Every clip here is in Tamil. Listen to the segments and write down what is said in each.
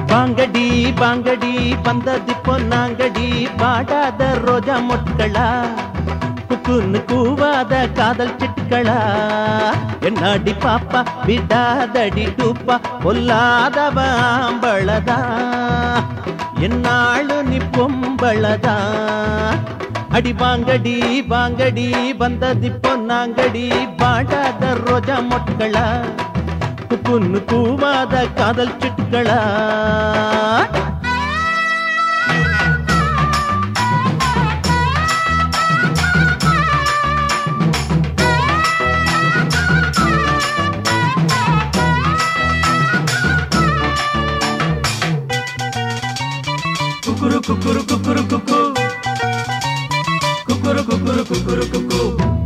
வாங்கடி வாங்கடி வந்தது பொன்னாங்கடி பாடாத ரோஜா மொட்களா குக்குன்னு கூவாத காதல் சிட்டுக்களா என்னாடி பாப்பா விடாதடி டூப்பா பொல்லாதவ ஆம்பளதா என்னாளு நீ பொம்பளதா அடி வாங்கடி வாங்கடி வந்தது பொன்னாங்கடி பாடாத ரோஜா மொட்களா குக்குன்னு கூவாத காதல் சிட்டுக்களா குக்குரு குக்குரு குக்குரு குக்கு குக்குரு குக்குரு குக்குரு குக்கு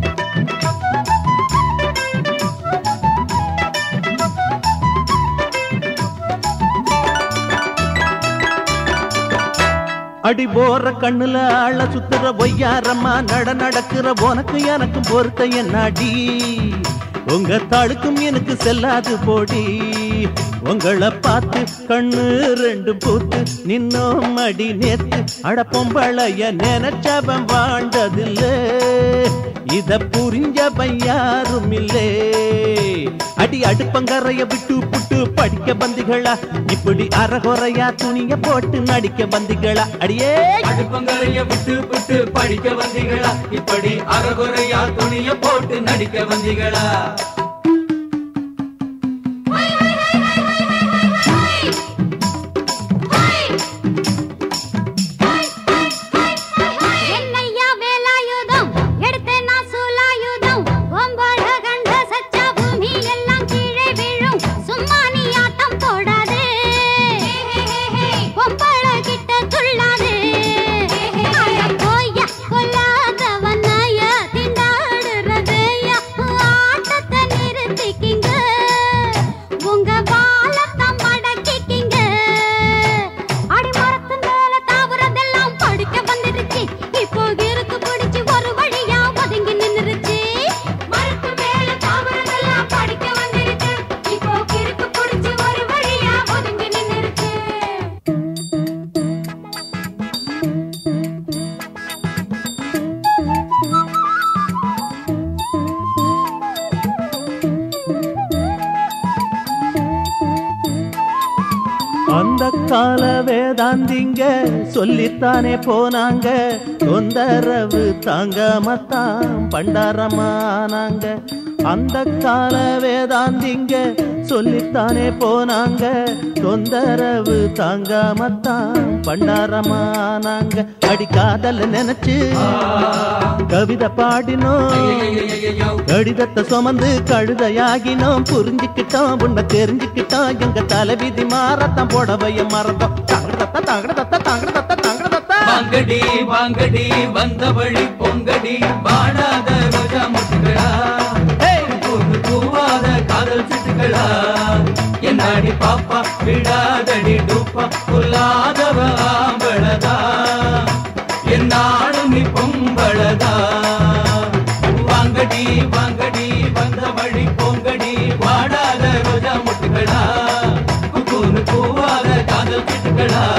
அடி போற கண்ணுல ஆள சுத்துற ஒய்யாரம்மா நட நடக்கிற உனக்கு எனக்கும் பொறுத்த என்னாடி உங்க தாளுக்கும் எனக்கு செல்லாது போடி உங்களை பார்த்து கண்ணு ரெண்டு பூத்து நின்னோம் அடி நேத்து அட பொம்பளைய நினைச்சவன் வாழ்ந்ததில்ல இத புரிஞ்சவன் யாரும் இல்லே அடி அடுப்பங்கரைய விட்டு புட்டு படிக்க பந்திகளா இப்படி அறகுறையா துணிய போட்டு நடிக்க பந்திகளா அடியே அடுப்பங்கரைய விட்டு விட்டு படிக்க வந்தீங்களா இப்படி அறகுறையா துணிய போட்டு நடிக்க வந்தீங்களா என்னையா வேலாயுதம் எடுத்து நான் சூலாயுதம் ஒம்பழ கண்ட சச்சா பூமி எல்லாம் கீழே விழும் சும்மா நீ ஆட்டம் போடாதே பொம்பள கிட்ட துள்ளாதே அட போய்யா கொல்லாதவனையா திண்டாடுறதையா ஆட்டத்தை நிறுத்திக்கிங்க உங்க வாழத்தை மடக்கிக்கிங்க அடிமரத்து மேல தாவரதெல்லாம் படிக்க வந்துருச்சு இப்போ இருக்கு பிடிச்சு ஒரு வழியா ஒதுங்கி நின்னுருச்சு மரத்து மேல தாவரதெல்லாம் படிக்க வந்துருச்சு இப்போ இருக்கு பிடிச்சு ஒரு வழியா ஒதுங்கி நின்னுருச்சு அந்த கால வேதாந்திங்க சொல்லித்தானே போனாங்க தொந்தரவு தாங்காமத்தான் பண்டாரமானாங்க அந்த கால வேதாந்திங்க சொல்லித்தானே போனாங்க தொந்தரவு தாங்காமத்தான் பண்டாரமானாங்க அடி காதல் நினைச்சு கவிதை பாடினோம் ஐயையையையோ. கடிதத்தை சுமந்து கழுதையாகினோம் புரிஞ்சுக்கிட்டோம் உன்னை தெரிஞ்சுக்கிட்டோம் எங்க தலைவிதி மாறத்தான் போடவைய மறந்தோம் தாங்கடத்த தாங்கடத்த தாங்கடத்த தாங்கடத்த வாங்கடி வாங்கடி வந்த வழி பொங்கடி வாடாத ரோஜா முட்டுகளா கூந்து கூவாத காதல் சிட்டுகளா என்னாடி பாப்பா விடாதடி டூப்பா புல்லாதவ ஆம்பளதா என்னாடும் நீ பொம்பளதா வாங்கடி வாங்கடி வந்த வழி பொங்கடி வாடாத ரோஜா முட்டுகளா கூந்து கூவாத காதல் சிட்டுகளா